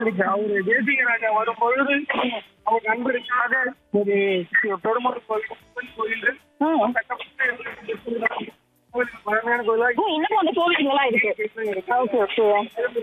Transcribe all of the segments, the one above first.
இருக்கு அவரு தேசிக ராஜா வரும்பொழுது அவர் நண்பருக்காக ஒரு பெருமாள் கோயில் சிவன் கோயில் ம். கட்டப்பட்டு இருந்தது. கோயில் பழமையான கோயிலா ஓ இன்னமும் அந்த கோவிலுங்கெல்லாம் இருக்கு ஓகே ஓகே ஸோ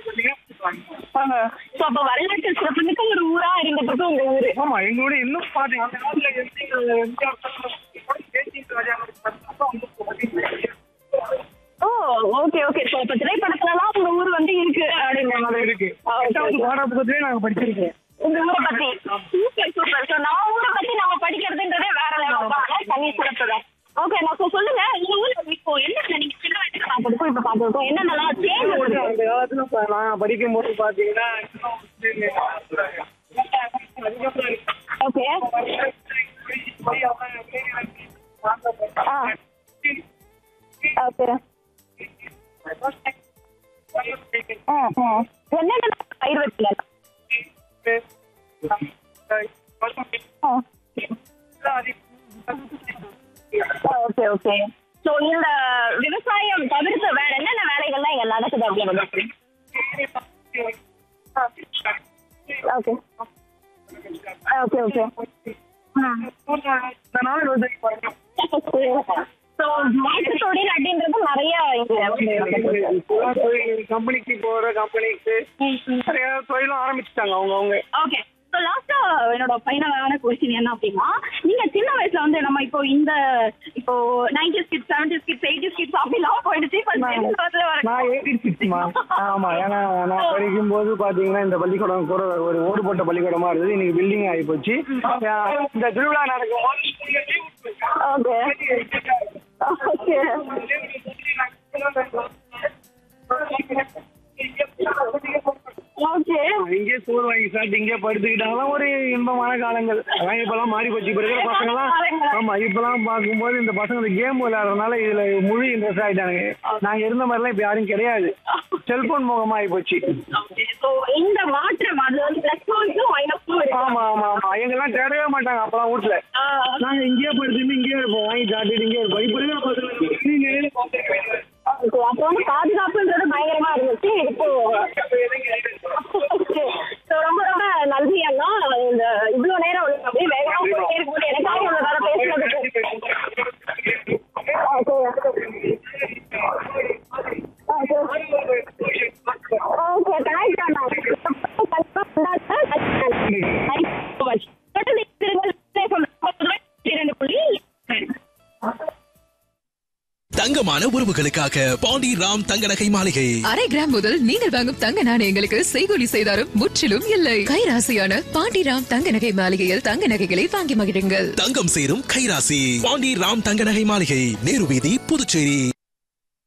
அப்போ வரலாற்று சிறப்புமிக்க ஒரு ஊரா இருந்ததுக்கு உங்க ஊரு ஆமா எங்களோட இன்னும் பாத்தீங்க அந்த காலத்துல எம்ஜிஆர் எம்ஜிஆர் தேசிக ராஜா வந்து ஓ ஓகே ஓகே ஸோ இப்போ திரைப்படத்துலலாம் உங்க ஊர் வந்து இருக்கு அப்படிங்கிற மாதிரி இருக்கு ஆ, okay, எட்டாவது okay. பாட புத்தகத்திலே நாங்க படிச்சிருக்கோம் உங்க ஊரை பத்தி சூப்பர் சூப்பர் ஸோ நம்ம ஊரை பத்தி நம்ம படிக்கிறதுன்றதே வேற லெவல் தான் தனி சிறப்பு தான் ஓகே நான் இப்போ சொல்லுங்க உங்க ஊர்ல இப்போ என்னென்ன நீங்க சின்ன வயசுல பார்த்துருக்கோம் இப்போ பார்த்துருக்கோம் என்னென்னலாம் சேஞ்ச் அந்த காலத்துல இப்ப நான் படிக்கும் போது பாத்தீங்கன்னா இன்னும் வந்து ஓகே ஆ ஓகே ஆ ஆ என்னென்ன பயிர் வைக்கல ஆ ஓகே ஓகே ஸோ இந்த விவசாயம் தவிர்த்து வேற என்னென்ன வேலைகள்லாம் இங்க நடக்குது அப்படின்னு ஓகே ஓகே ஓகே அதனால விவசாயம் பண்ணணும் ஸோ மாற்று தொழில் அப்படின்றது நிறைய இங்க கம்பெனிக்கு போற கம்பெனிக்கு நிறைய தொழிலும் ஆரம்பிச்சுட்டாங்க அவங்க அவங்க ஓகே ஸோ லாஸ்டா என்னோட ஃபைனலான கொஸ்டின் என்ன அப்படின்னா நீங்க சின்ன வயசுல வந்து நம்ம இப்போ இந்த இப்போ ninety kids seventy kids eighty kids அப்படிலாம் போயிடுச்சு இப்போ நான் எயிட்டி சிக்ஸ்மா ஆமா ஏன்னா நான் படிக்கும் போது பாத்தீங்கன்னா இந்த பள்ளிக்கூடம் கூட ஒரு ஓடு போட்ட பள்ளிக்கூடமா இருந்தது இன்னைக்கு பில்டிங் ஆகி போச்சு இந்த திருவிழா நடக்கும் ஓகே ஓகே ஓகே இங்கே சோறு வாங்கி சாப்பிட்டு இங்கே படுத்துக்கிட்டாலும் ஒரு இன்பமான காலங்கள் அதான் இப்பெல்லாம் மாறி போச்சு இப்ப இருக்கிற பசங்கலாம் ஆமா இப்பெல்லாம் பார்க்கும்போது இந்த பசங்க கேம் விளையாடுறதுனால இதுல முழு இன்ட்ரெஸ்ட் ஆயிட்டாங்க நாங்க இருந்த மாதிரிலாம் இப்ப யாரும் கிடையாது செல்போன் முகமா ஆகி போச்சு ஸோ இந்த மாற்றம் அது வந்து பிளஸ் பாயிண்ட்ஸும் மைனஸும் இருக்கு ஆமா ஆமா ஆமா எங்கெல்லாம் தேடவே மாட்டாங்க அப்பெல்லாம் வீட்டுல ஆ, நாங்க இங்கேயே படுத்துட்டு இங்கேயே இருப்போம் வாங்கி சாப்பிட்டுட்டு இங்கேயே இருப்போம் இப்ப இருக்கிற பசங்க இனி நிலையில பார்த்துருக்கேன் okay. அப்போ வந்து பாதுகாப்புன்றது பயங்கரமா இருந்துச்சு இப்போ ஸோ ரொம்ப ரொம்ப நன்றி அண்ணா இந்த இவ்வளவு நேரம் வந்து அப்படியே வேகமா போயிட்டே இருக்கும்போது எனக்காக இவ்வளவு நேரம் பேசுனதுக்கு ஓகே தேங்க்ஸ் அண்ணா இரண்டு புள்ளி தங்கமான உறவுகளுக்காக பாண்டி ராம் தங்க நகை மாளிகை அரை கிராம் முதல் நீங்கள் வாங்கும் தங்க நாணயங்களுக்கு செய்கூலி செய்தாரும் முற்றிலும் இல்லை கைராசியான பாண்டிராம் தங்க நகை மாளிகையில் தங்க நகைகளை வாங்கி மகிழுங்கள் தங்கம் சேரும் கைராசி பாண்டி ராம் தங்க நகை மாளிகை நேரு வீதி புதுச்சேரி